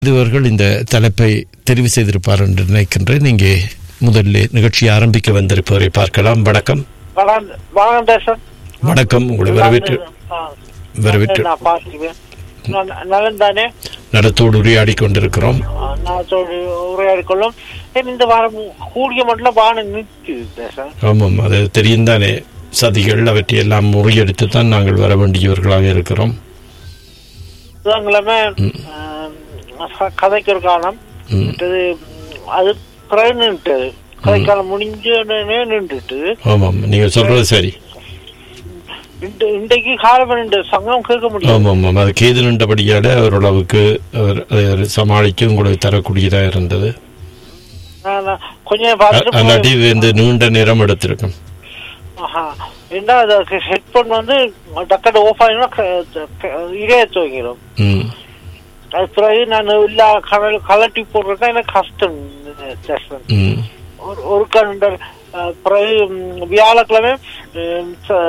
இதுவர்கள் இந்த தலைப்பை தெரிவு செய்திருப்பார் என்று நினைக்கின்றேன் இங்கே முதல்ல நிகழ்ச்சி ஆரம்பிக்க வந்திருப்பவரை பார்க்கலாம் வணக்கம் வணக்கம் வணக்கம் தேசன் வணக்கம் உங்களை வரவேற்று வரவேற்று நான் பார்த்துக்குவேன் நான் நலன் தானே நடத்தோடு உரையாடி கொண்டிருக்கிறோம் நான் சொல்லி உரையாடி கொள்ளும் ஏன் இந்த வாரம் கூடிய மட்டும் வானம் நிற்குது தேசன் ஆமாம் அது தெரியும் தானே சதிகள் அவற்றையெல்லாம் முறியடித்து தான் நாங்கள் வர வேண்டியவர்களாக இருக்கிறோம் புதன்கிழமை கதைக்கு ஒரு காலம் ம். மற்றது அது பிறகு நின்றுட்டது கதைக்காலம் முடிஞ்ச உடனே நின்றுட்டு ஆமாம் நீங்கள் சொல்றது சரி இன்று இன்றைக்கு காலம் நின்று சங்கம் கேட்க முடியும் ஆமாம் ஆமாம் அது கேது நின்றபடியால் ஓரளவுக்கு அவர் அதை சமாளிக்க உங்களுக்கு தரக்கூடியதாக இருந்தது நான் நான் கொஞ்சம் அ- பார்த்துட்டு அல்லாட்டி இந்த நீண்ட நேரம் எடுத்திருக்கும் ஆஹா. என்ன அது ஹெட்போன் வந்து டக்கட் ஆஃப் ஆகினா இடையே துவங்கிடும் ம் அது பிறகு நான் இல்லா கடல் கலட்டி போடுறது எனக்கு கஷ்டம் தேசன் ம் ஒரு ஒரு கண்டர் பிறகு ம், வியாழக்கிழமை ம், ச-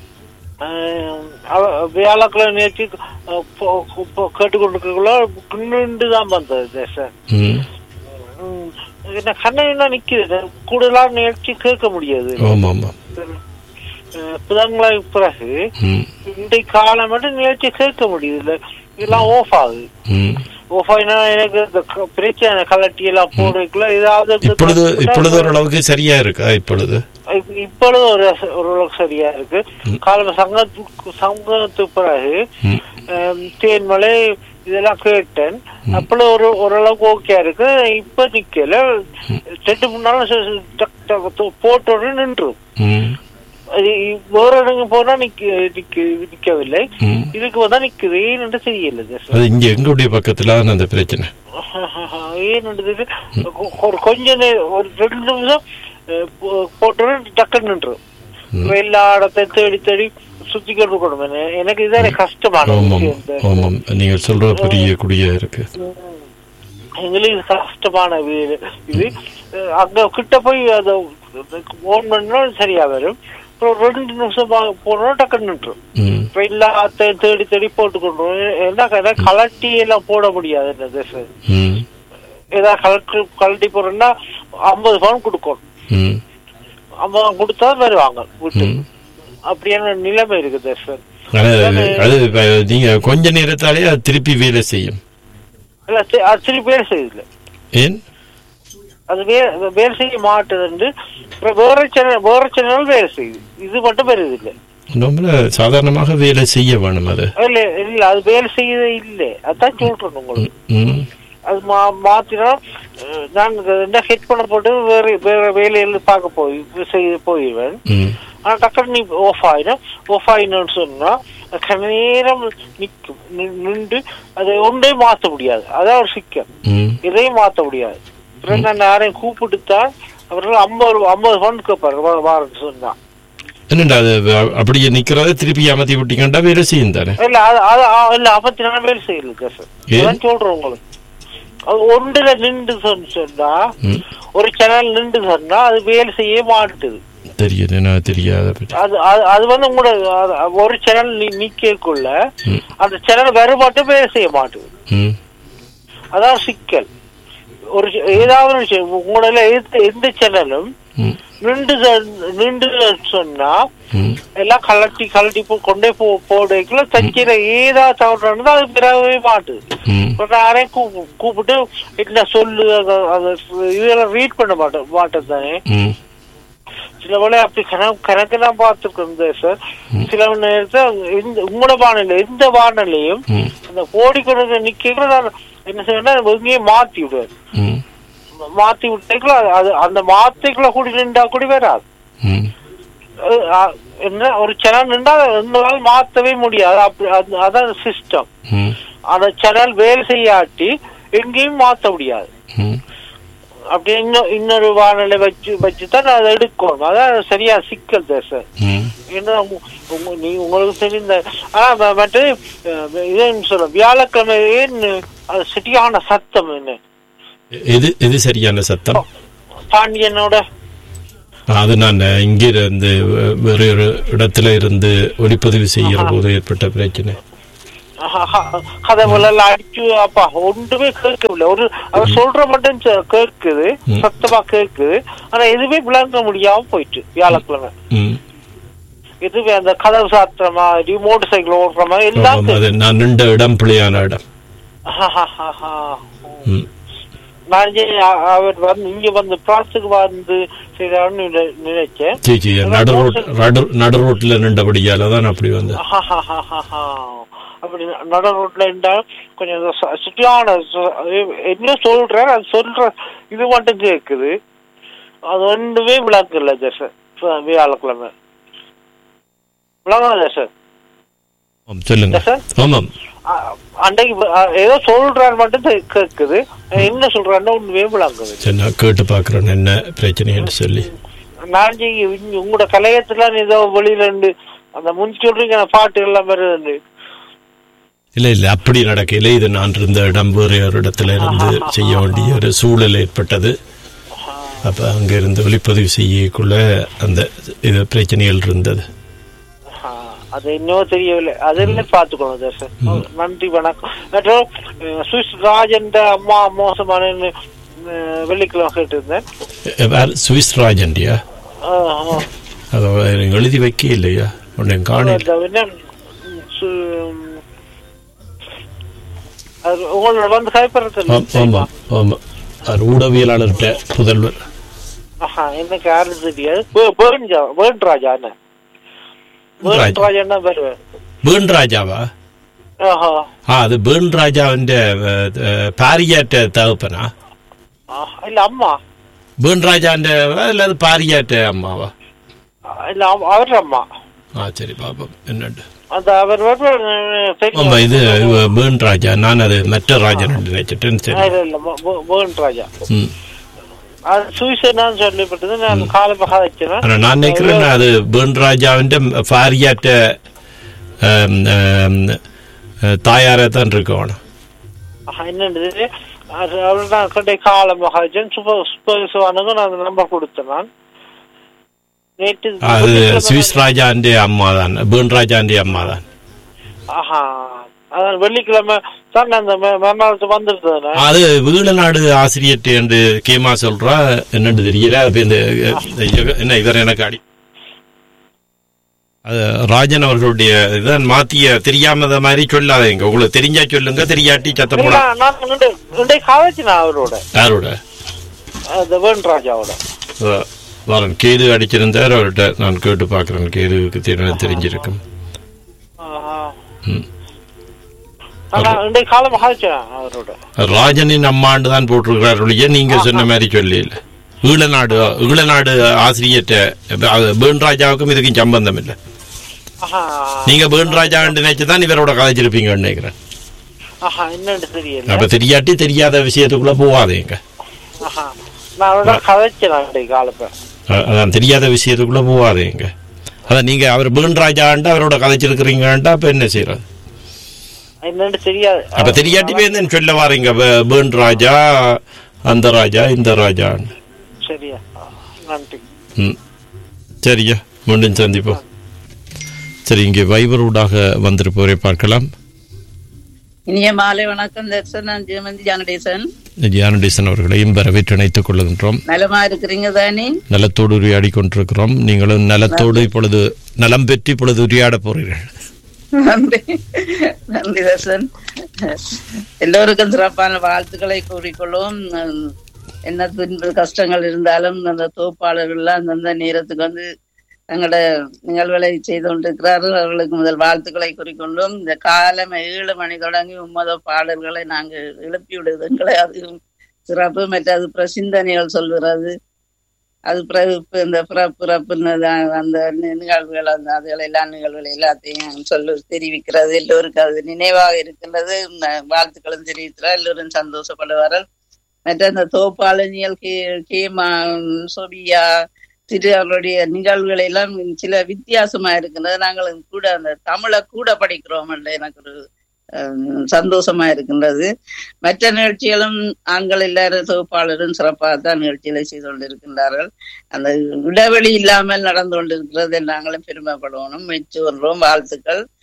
ம், அவ- வியாழக்கிழமை நேற்று கேட்டுக்கொண்டிருக்கக்குள்ள நின்று தான் வந்தது தேசன் ம் ம், என்ன கண்ணா நிக்குது கூடுதலா நிகழ்ச்சி கேட்க முடியாது ஆமாம் ஆமாம் புதன்கிழமை பிறகு ம் இன்றைக்கு காலம் மட்டும் நிகழ்ச்சி கேட்க முடியுது இதெல்லாம் ஆஃப் ஆகுது ம் ஆஃப் ஆகினா எனக்கு இந்த க- பிரச்சனை கலட்டி எல்லாம் போடுறதுக்குள்ள ஏதாவது இப்பொழுது இப்பொழுது ஓரளவுக்கு சரியா இருக்கா இப்பொழுது இப்ப- இப்பொழுது ஒரு ஓரளவுக்கு சரியா இருக்கு காலம் சங்கத்துக்கு சங்கத்துக்கு பிறகு ம் ஆம், தேன்மலை இதெல்லாம் கேட்டேன் அப்பொழுது ஒரு ஓரளவுக்கு ஓகே இருக்கு இப்ப நிக்கல ரெண்டு மூணு நாள் ச- ச- டக் டக் து- போட்ட உடனே நின்றும் ம் அது இ- வேற இடங்க போனா நிக்க நிக்க நிக்கவில்லை ம் இதுக்கு வந்தா நிக்குது ஏன்னு தெரியல தேசம் அது இங்க எங்களுடைய பக்கத்துல தான் அந்த பிரச்சனை ஏன்னு ஒரு கொஞ்ச நேரம் ஒரு ரெண்டு நிமிஷம் அஹ், போ- போட்டு டக்குன்னு நின்றும் ம். எல்லா இடத்தையும் தேடி தேடி சுத்தி கொண்டு இருக்கணும் என- எனக்கு இதான் கஷ்டமான ஆமாம் விஷயம் இந்த- ஆமாம் நீங்கள் சொல்ற புரிய கூடிய இருக்கு ம். எங்களுக்கு கஷ்டமான வீடு இது அஹ், அங்க கிட்ட போய் அதை ஓன் பண்ணா சரியா வரும் அப்புறம் ரெண்டு நிமிஷம் பா- போனோம் டக்குன்னு நின்றும் ம் இப்ப எல்லாத்தையும் தேடி தேடி போட்டுக்கொண்டோம் என்ன கதை கலட்டி எல்லாம் போட முடியாது இந்த தேசம் ம் ஏதாவது கலட்டி கலட்டி போறோம்னா ஐம்பது பவுன் கொடுக்கணும் ம் ஐம்பது பவுன் கொடுத்தா வருவாங்க வீட்டு ம். அப்படியான நிலைமை இருக்குது சார் அது அது இப்ப நீங்க கொஞ்ச நேரத்தாலே அது திருப்பி வேலை செய்யும் இல்ல தி- அது திருப்பி வேலை செய்யுது ஏன் அது வே- வேலை செய்ய மாட்டுது வேற சேனல் வேற சேனல் வேலை செய்யுது இது மட்டும் வருது இல்ல ரொம்ப சாதாரணமாக வேலை செய்ய வேணும் அது இல்ல இல்ல அது வேலை செய்யவே இல்லை அதான் சொல்றேன் உங்களுக்கு ம் அது மா மாத்தினா அஹ், நான் என்ன ஹெட் பண்ண போட்டு வேற வேற வேலையில பார்க்க போய் செய்ய போயிடுவேன் ம் ஆனா டக்குனு நீ ஆஃப் ஆயிடும் ஆஃப் ஆயிடும்னு சொன்னா கண நேரம் நிக்கும் நி- நின்று அதை ஒன்றே மாத்த முடியாது அதான் ஒரு சிக்கல் ம் இதையும் மாத்த முடியாது பிறகு நான் யாரையும் கூப்பிட்டுத்தான் அவர்கள் ஐம்பது ஐம்பது பவுன் கேட்பாரு வா- வாரன்னு சொன்னா என்னடா அது அ- அப்படியே நிக்கிறத திருப்பி அமர்த்தி விட்டீங்கண்டா வேலை செய்யும் தானே இல்ல அது அது ஆ- இல்ல ஐம்பத்தி நாலு வேலை செய்யல சார் ஏன்? அதான் சொல்றேன் உங்களுக்கு அது ஒன்றுல நின்று சொன்னு சொன்னா ம் ஒரு சேனல் நின்று சொன்னா அது வேலை செய்ய மாட்டுது தெரியுது என்ன தெரியாத பற்றி அது அது அது வந்து உங்களோட அது- ஒரு சேனல் நிக்கக்குள்ள ம் அந்த சேனல் வேறுபாட்டு வேலை செய்ய மாட்டுது ம் அதான் சிக்கல் ஒரு சே- ஏதாவது ஒரு சே- உங்களோட எந்த- எந்த சேனலும் ம் நின்று சொ- நின்று சொன்னா ம் எல்லாம் கலட்டி கலட்டி போ கொண்டே போ போடுறதுக்குள்ள தச்சில ஏதாவது தவறு நடந்தா அது பிறவே மாட்டுது ம் இப்ப நான் யாரையும் கூ- கூப்பிட்டு என்ன சொல்லு அத- அத இதெல்லாம் ரீட் பண்ண மாட்டேன் மாட்டேன் தானே ம் சில வேளை அப்படி கணக்கு கணக்கு தான் பார்த்துருக்கோம் சார் சில நேரத்தை இந்த உங்களோட வானிலை எந்த வானிலையும் ம் அந்த ஓடிக்கொண்டு நிக்க என்ன செய்யணும் எங்கேயும் மாத்தி விடுவார் ம் மாத்தி விட்டேக்குள்ள அது- அது அந்த மாத்திக்குள்ள கூடி நின்றா கூடி வராது ம் அது, அ- என்ன ஒரு சேனல் நின்றா எங்களால் மாத்தவே முடியாது அப்படி அது- அதான் சிஸ்டம் ம் அந்த சேனல் வேலை செய்யாட்டி எங்கேயும் மாத்த முடியாது ம் அப்படி இன்னும் இன்னொரு வானிலை வச்சு வச்சு தான் அதை எடுக்கணும் அதான் சரியா சிக்கல் தான் சார் ம் ஏன்னா உங்க- உங்க- நீ உங்களுக்கு தெரிந்த ஆனா ம- மற்ற இதுன்னு சொல்ல வியாழக்கிழமை ஏன் அது சரியான சத்தம் என்ன எது எது சரியான சத்தம் பாண்டியனோட அது நான் இங்கே இருந்து வே- வேறு ஒரு இடத்துல இருந்து ஒளிப்பதிவு செய்கிற போது ஏற்பட்ட பிரச்சனை கதவுல அடிச்சு அப்பா ஒன்றுமே கேட்கவில்லை ஒரு அவர் சொல்ற மட்டும் ச- கேட்குது ம். சத்தமா கேட்குது ஆனா எதுவுமே விளங்க முடியாம போயிட்டு வியாழக்கிழமை ம் எதுவுமே அந்த கதவு சாத்துற மாதிரி மோட்டர் சைக்கிள் ஓடுற மாதிரி எல்லாம் ஆமாம், அது நான் நின்ற இடம் பிள்ளையான இடம் ஆஹாஹாஹா. ம் நான் சரி, அ- அவர் வந்து இங்க வந்து பிரான்ஸுக்கு வந்து செய்யறான்னு நினைச்சேன் சரி சரி நடு ரோட் நடு நடு ரோட்டில் நின்றபடியால தான் அப்படி வந்து ஆஹாஹாஹாஹா. அப்படி நட ரோட்ல இருந்தா கொஞ்சம் ச- சுற்றியான சு- என்ன சொல்றேன் அது சொல்ற இது மட்டும் கேக்குது அது ஒன்றுமே விளக்கல சார் வியாழக்கிழமை விளங்காத சார் ஆமாம், சொல்லுங்க சார் ஆமாம் அ- அன்னைக்கு வ- அ, ஏதோ சொல்றாரு மட்டும் தெ- கேக்குது என்ன சொல்றாருன்னா ஒண்ணுமே விளங்குது சரி நான் கேட்டு பார்க்குறேன் என்ன பிரச்சனைன்னு சொல்லி நான் ஜி- இங்க உங்களோட கலையத்துல ஏதோ வெளியில இருந்து அந்த முன் சொல்றீங்க அந்த பாட்டு எல்லாம் வருது இல்லை இல்லை அப்படி நடக்கல இது நான் இருந்த இடம் வேறு ஒரு இடத்துல இருந்து செய்ய வேண்டிய ஒரு சூழல் ஏற்பட்டது அப்போ அங்கே இருந்து ஒளிப்பதிவு செய்யக்குள்ள அந்த இது பிரச்சனைகள் இருந்தது ஆ, அது இன்னும் தெரியவில்லை அதெல்லாம் பார்த்துக்கணும் சார் நன்றி வணக்கம் மற்றும் அஹ், சுவிஸ் ராஜன் அம்மா மோசமான வெள்ளிக்கிழமை கேட்டிருந்தேன் எ- வேற சுவிஸ் ராஜன்டியா ஆ, ஆ. அதை எனக்கு எழுதி வைக்க இல்லையா உன்னை காணல அந்த என்ன, ம், சு- ம், அது உங்களோட வந்து கைப்பற்றத்தில் ஆம், ஆமாம் ஆமாம் அவர் ஊடகவியலாளர்கிட்ட புதல்வர் ஆஹா எனக்கு யாரும் தெரியாது பே- பேர்ன்ஜா பேர்ன் ராஜா என்ன பேர்ன் ராஜா. ராஜா என்ன பேரு பேர்ன் ராஜாவா ஆஹா ஆ அது பேர்ன் ராஜாவின் பாரியாட்ட தகப்பனா ஆ, இல்ல அம்மா பேர்ன் ராஜாண்ட அல்லது பாரியாட்ட அம்மாவா இல்ல அவ- அவர் அம்மா ஆ சரி பாப்போம் என்னண்டு அந்த அவர் வந்து அஹ், தெரியும். ஆமா இது இவ பேர்ன் ராஜா நான் அது மற்ற ராஜன் நினைச்சிட்டேன் ஆ, சரி இல்ல இல்ல பே- பே- பேர்ன் ராஜா ம் அது சுவிசேனான்னு சொல்லப்பட்டது நான் காலமாக வச்சேன் ஆனா நான் நினைக்கிறேன் அது பேர்ன் ராஜாவின் பாரியாட்ட தாயாரே தான் இருக்கணும் என்னது அது அவர் தான் கண்டே காலமாக வச்சேன் சூப்பர் சூப்பர் சிவானுக்கு நான் அந்த நம்பர் கொடுத்தேன் நான் நேற்று அது சுவிஸ் ராஜாண்ட அம்மா தான் பேர்ன் ராஜாண்ட அம்மா தான் ஆஹா அதான் வெள்ளிக்கிழமை தான் அந்த ம- மறுநாள் வந்துருந்தேன் அது வீழநாடு ஆசிரியர்ட்டு என்று கேமா சொல்றா என்னன்னு தெரியல அப்ப இந்த இந்த என்ன இவர் எனக்கு அடி அது ராஜன் அவர்களுடைய இதான் மாத்திய தெரியாமத மாதிரி சொல்லாதீங்க உங்களுக்கு தெரிஞ்சா சொல்லுங்க தெரியாட்டி சத்தம் போட நான் ரெண்டு ரெண்டே காவச்சினேன் அவரோட யாரோட அந்த வேண் ராஜாவோட அஹ், வரன் கேது அடிச்சிருந்தார் அவர்கிட்ட நான் கேட்டு பார்க்கிறேன் கேதுவுக்கு தெரி- தெரிஞ்சிருக்கும் ஆஹா. ம். நான் ரெண்டே காலமாக வச்சேன் அவரோட ராஜனின் அம்மாண்டு தான் போட்டிருக்கிறார் ஒழிய நீங்க சொன்ன மாதிரி சொல்லல ஈழநாடு ஈழநாடு ஆசிரியர்கிட்ட அது பேர்ன் ராஜாவுக்கும் இதுக்கும் சம்பந்தம் இல்லை ஆஹா நீங்க பேர்ன் ராஜா நினைச்சு தான் இவரோட கதைச்சிருப்பீங்கன்னு நினைக்கிறேன் ஆஹா என்னன்னு தெரியல அப்ப தெரியாட்டி தெரியாத விஷயத்துக்குள்ள போவாதீங்க ஆஹா நான் அவரோட கதைச்சேன் ரெண்டே காலப்ப அ- அதான் தெரியாத விஷயத்துக்குள்ள போவாதீங்க அதான் நீங்க அவர் பேர்ன் ராஜான்ட்டு அவரோட கதைச்சிருக்கிறீங்கன்ட்டா அப்ப என்ன செய்யறது என்னன்னு தெரியாது அப்ப தெரியாட்டி போய் என்ன சொல்ல வாரீங்க பே- பேர்ன் ராஜா அந்த ராஜா இந்த ராஜான்னு சரியா நன்றி ம் சரியா மீண்டும் சந்திப்போம் சரி இங்கே வைபர் ஊடாக வந்திருப்பவரை பார்க்கலாம் இனிய மாலை வணக்கம் தர்சன் நான் ஜெயமந்தி ஜானடேசன் ஜானடேசன் அவர்களையும் வரவேற்று இணைத்துக் கொள்கின்றோம் நலமா இருக்கிறீங்க தானே நலத்தோடு உரையாடி கொண்டிருக்கிறோம் நீங்களும் நலத்தோடு இப்பொழுது நலம் பெற்று இப்பொழுது உரையாட போறீர்கள் நன்றி நன்றி தர்சன் எல்லோருக்கும் சிறப்பான வாழ்த்துக்களை கூறிக்கொள்வோம் உம், என்ன துன்ப கஷ்டங்கள் இருந்தாலும் அந்த தோப்பாளர்கள்லாம் அந்தந்த நேரத்துக்கு வந்து தங்களோட நிகழ்வுகளை செய்து கொண்டிருக்கிறார்கள் அவர்களுக்கு முதல் வாழ்த்துக்களை கூறிக்கொண்டோம் இந்த காலம் ஏழு மணி தொடங்கி உம்மத பாடல்களை நாங்கள் எழுப்பி விடுவதுங்களை அது சிறப்பு மற்றது பிரசிந்தனைகள் சொல்கிறது அது பிறப்பு இந்த பிறப்பு அந்த நி- நிகழ்வுகள் அந்த அதுகள் எல்லா நிகழ்வுகள் எல்லாத்தையும் சொல்ல தெரிவிக்கிறது எல்லோருக்கும் அது நினைவாக இருக்கின்றது ந- வாழ்த்துக்களும் தெரிவிக்கிறார் எல்லோரும் சந்தோஷப்படுவார்கள் மற்ற அந்த தோப்பாளனியல் கே கேமா சோபியா திரு அவருடைய நிகழ்வுகள் எல்லாம் சில வித்தியாசமா இருக்கின்றது நாங்கள் கூட அந்த தமிழை கூட படிக்கிறோம் எனக்கு ஒரு அஹ், சந்தோஷமா இருக்கின்றது மற்ற நிகழ்ச்சிகளும் ஆண்கள் எல்லாரும் தொகுப்பாளரும் சிறப்பாக தான் நிகழ்ச்சிகளை செய்து கொண்டிருக்கின்றார்கள் அந்த இடைவெளி இல்லாமல் நடந்து கொண்டிருக்கிறது நாங்களும் பெருமைப்படணும் மெச்சு கொள்றோம் வாழ்த்துக்கள்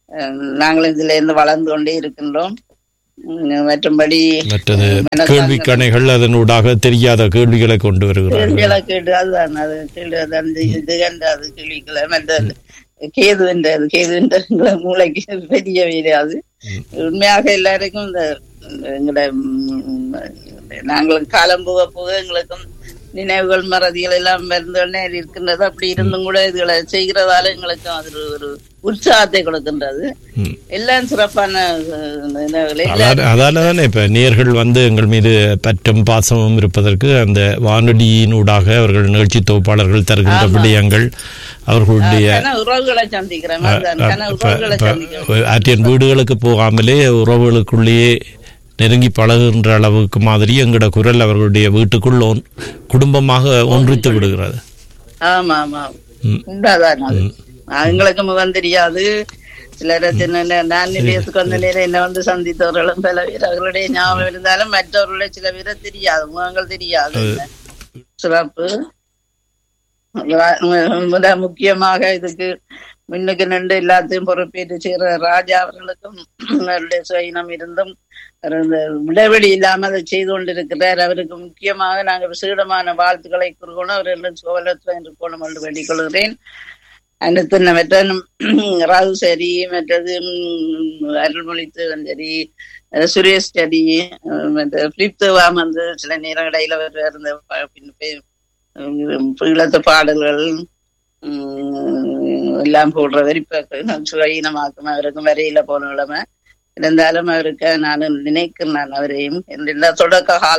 அஹ், நாங்கள் இதுல இருந்து வளர்ந்து கொண்டே இருக்கின்றோம் உம், மற்றும்படி மற்றது மனசாங்க- கேள்வி கணைகள் அதனூடாக தெரியாத கேள்விகளை கொண்டு வருகிறார்கள் கேள்விகளை கேட்டு அதுதான் அது கேள்வி அது அந்த இது கண்ட அது கேள்விகளை மற்ற கேது என்ற அது கேது என்ற எங்களை மூளைக்கு பெரிய வேலை அது உண்மையாக எல்லாருக்கும் இந்த எங்களை ம், நாங்கள் காலம் போக போக எங்களுக்கும் நினைவுகள் மறதிகள் எல்லாம் மறந்தோடனே இருக்கின்றது அப்படி இருந்தும் கூட இதுகளை செய்கிறதால எங்களுக்கும் அது ஒரு- ஒரு உற்சாகத்தை கொடுக்கின்றது ம். எல்லாம் சிறப்பான அஹ், நினைவுகள் எல்லாம் அதால அதால தானே இப்ப நேர்கள் வந்து எங்கள் மீது பற்றும் பாசமும் இருப்பதற்கு அந்த வானொலியினூடாக அவர்கள் நிகழ்ச்சி தொகுப்பாளர்கள் தருகின்ற விடயங்கள் அவர்களுடைய கன உறவுகளை சந்திக்கிறேன் அதுதான். கன இப்ப- உறவுகளை இப்ப சந்திக்கிறேன் ஆற்றியன் வீடுகளுக்கு போகாமலே உறவுகளுக்குள்ளேயே நெருங்கி பழகுகின்ற அளவுக்கு மாதிரி எங்களோட குரல் அவர்களுடைய வீட்டுக்குள் ஒன்- குடும்பமாக ஒன்றித்து விடுகிறது ஆமா ஆமா ம். உண்டாதான் அது எங்களுக்கு முகம் தெரியாது சிலர் சின்ன- நான் நிலையத்துக்கு வந்த நேரம் என்ன வந்து சந்தித்தவர்களும் பல பேர் அவர்களுடைய ஞாபகம் இருந்தாலும் மற்றவர்களுடைய சில பேரை தெரியாது முகங்கள் தெரியாது சிறப்பு மிக முக்கியமாக இதுக்கு முன்னுக்கு நின்று எல்லாத்தையும் பொறுப்பேற்று செய்கிற ராஜா அவர்களுக்கும் அவருடைய சுயினம் இருந்தும் அவர் இந்த இடைவெளி இல்லாம அதை செய்து கொண்டிருக்கிறார் அவருக்கு முக்கியமாக நாங்கள் விசேடமான வாழ்த்துக்களை கூறுகணும் அவர்களும் சோழத்துவம் இருக்கணும் என்று வேண்டிக் கொள்கிறேன் அடுத்து மற்ற ராகு சரி மற்றது ம், அருள்மொழித்துவன் சரி அஹ் சுரேஷ் சரி அஹ் மற்ற பிலிப் தேவாம் வந்து சில நேரம் இடையில வருவார் இந்த ப- பின்ன பே- உம், ஈழத்து பாடல்கள் உம், எல்லாம் போடுற வெறிப்பாக்கு சுயீனமாக்கும் அவருக்கும் வரையில போன இளமை இருந்தாலும் அவருக்கு நான் நினைக்கிறேன் நான் அவரையும் இந்த தொடக்க கால